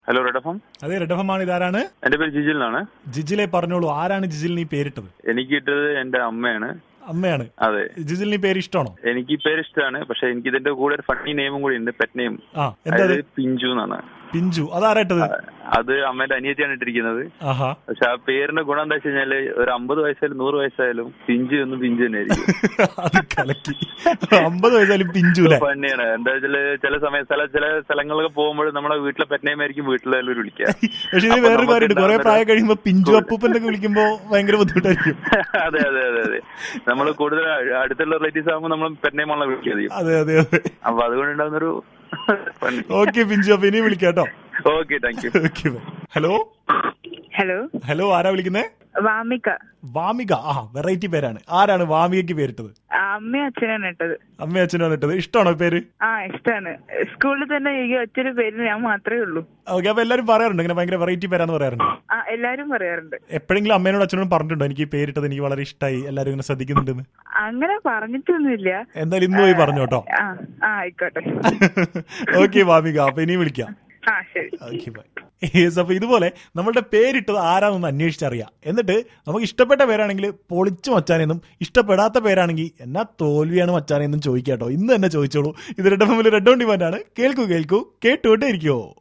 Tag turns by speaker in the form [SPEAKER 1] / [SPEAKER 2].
[SPEAKER 1] Hello Red FM
[SPEAKER 2] അതെ റെഡഫമാണ് ഇതാരാണ്
[SPEAKER 1] എന്റെ പേര് ജിജിൽ എന്നാണ്
[SPEAKER 2] ജിജിലെ പറഞ്ഞോളൂ ആരാണ് ജിജിലിന് ഈ പേരിട്ടത്
[SPEAKER 1] എനിക്ക് ഇട്ടത് എന്റെ അമ്മയാണ്
[SPEAKER 2] അമ്മയാണ്
[SPEAKER 1] അതെ
[SPEAKER 2] ജിജിലിന് ഈ പേര് ഇഷ്ടമാണോ
[SPEAKER 1] എനിക്ക് ഈ പേര് ഇഷ്ടമാണ് പക്ഷെ എനിക്ക് ഇതിന്റെ കൂടെ ഒരു ഫണ്ണി നെയിമും കൂടി ഉണ്ട് പെറ്റ് നെയിം
[SPEAKER 2] ആ എന്താ അത്?
[SPEAKER 1] അതായത് പിഞ്ചു എന്നാണ്
[SPEAKER 2] പിഞ്ചു അതാരായിട്ടത്
[SPEAKER 1] അത് അമ്മേന്റെ അനിയത്തിയാണ് ഇട്ടിരിക്കുന്നത്
[SPEAKER 2] ആഹാ
[SPEAKER 1] പക്ഷെ ആ പേരിന്റെ ഗുണം എന്താ വെച്ച് കഴിഞ്ഞാല് ഒരു അമ്പത് വയസ്സായാലും നൂറ് വയസ്സായാലും പിഞ്ചു എന്നും പിഞ്ചു തന്നെ ആയിരിക്കും
[SPEAKER 2] അത് കലക്കി അമ്പത് വയസ്സായാലും പിഞ്ചു അല്ലേ
[SPEAKER 1] ഫണ്ണിയാണ് എന്താ വെച്ചാല് ചില സമയം ചില ചില സ്ഥലങ്ങളിലൊക്കെ പോകുമ്പോൾ നമ്മളെ വീട്ടിലെ പെറ്റ് നെയിം ആയിരിക്കും വീട്ടിലെല്ലാവരും വിളിക്കുക
[SPEAKER 2] പക്ഷെ ഇത്
[SPEAKER 1] അപ്പൊ
[SPEAKER 2] വേറൊരു
[SPEAKER 1] നമുക്ക്
[SPEAKER 2] കാര്യമുണ്ട് കുറെ
[SPEAKER 1] ഉണ്ടാകുന്ന
[SPEAKER 2] പ്രായം കഴിയുമ്പോ പിഞ്ചു അപ്പൂപ്പന്റെ ഒക്കെ വിളിക്കുമ്പോ ഭയങ്കര ബുദ്ധിമുട്ടായിരിക്കും
[SPEAKER 1] അതെ അതെ അതെ അതെ നമ്മൾ കൂടുതൽ അടുത്തുള്ള റിലേറ്റീവ്സ് ആകുമ്പോൾ നമ്മൾ പെറ്റ് നെയിം ആണല്ലോ വിളിക്കുക ചെയ്യും
[SPEAKER 2] അതെ അതെ അതെ
[SPEAKER 1] അപ്പൊ അതുകൊണ്ട് ഉണ്ടാകുന്നൊരു ഫണ്ണി
[SPEAKER 2] ഓക്കെ പിഞ്ചു അപ്പൊ ഇനി വിളിക്കാം കേട്ടോ
[SPEAKER 1] okay thank you
[SPEAKER 2] okay hello
[SPEAKER 3] hello
[SPEAKER 2] hello ആരാ വിളിക്കുന്നേ
[SPEAKER 3] വാമിക
[SPEAKER 2] വാമിക ആ വെറൈറ്റി പേരാണ് ആരാണ് വാമികയ്ക്ക് പേരിട്ടത്
[SPEAKER 3] അമ്മയും അച്ഛനാണ് ഇട്ടത്
[SPEAKER 2] അമ്മയും അച്ഛനാണ് ഇട്ടത് ഇഷ്ടമാണോ പേര്
[SPEAKER 3] ആ ഇഷ്ടാണ് സ്കൂളിൽ തന്നെ ഈ ഒറ്റൊരു പേര് ഞാൻ മാത്രമേ ഉള്ളൂ
[SPEAKER 2] ഓക്കെ അപ്പൊ എല്ലാരും പറയാറുണ്ട് ഇങ്ങനെ ഭയങ്കര വെറൈറ്റി പേരാന്ന് പറയാറുണ്ട്
[SPEAKER 3] ആ എല്ലാരും പറയാറുണ്ട്
[SPEAKER 2] എപ്പോഴെങ്കിലും അമ്മേനോട് അച്ഛനോടും പറഞ്ഞിട്ടുണ്ടോ എനിക്ക് ഈ പേരിട്ടത് എനിക്ക് വളരെ ഇഷ്ടമായി എല്ലാരും ഇങ്ങനെ ശ്രദ്ധിക്കുന്നുണ്ടെന്ന്
[SPEAKER 3] അങ്ങനെ പറഞ്ഞിട്ടൊന്നുമില്ല
[SPEAKER 2] എന്തായാലും ഇന്ന് പോയി പറഞ്ഞു കേട്ടോ
[SPEAKER 3] ആ ആ ആയിക്കോട്ടെ
[SPEAKER 2] ഓക്കെ വാമിക അപ്പൊ ഇനി വിളിക്കാം
[SPEAKER 3] ആ ശരി
[SPEAKER 2] ഓക്കെ ബൈ യെസ് അപ്പൊ ഇതുപോലെ നമ്മളുടെ പേരിട്ടത് ആരാന്നൊന്ന് അന്വേഷിച്ചറിയാം എന്നിട്ട് നമുക്ക് ഇഷ്ടപ്പെട്ട പേരാണെങ്കിൽ പൊളിച്ചു മച്ചാനെന്നും ഇഷ്ടപ്പെടാത്ത പേരാണെങ്കിൽ എന്നാ തോൽവിയാണ് മച്ചാനെന്നും ചോദിക്കാട്ടോ ഇന്ന് തന്നെ ചോദിച്ചോളൂ ഇത് റെഡ് എഫ് എമ്മിൽ റെഡ് ഓൺ ഡിമാൻഡ് ആണ് കേൾക്കൂ കേൾക്കൂ കേട്ടുകൊണ്ടേ ഇരിക്കുവോ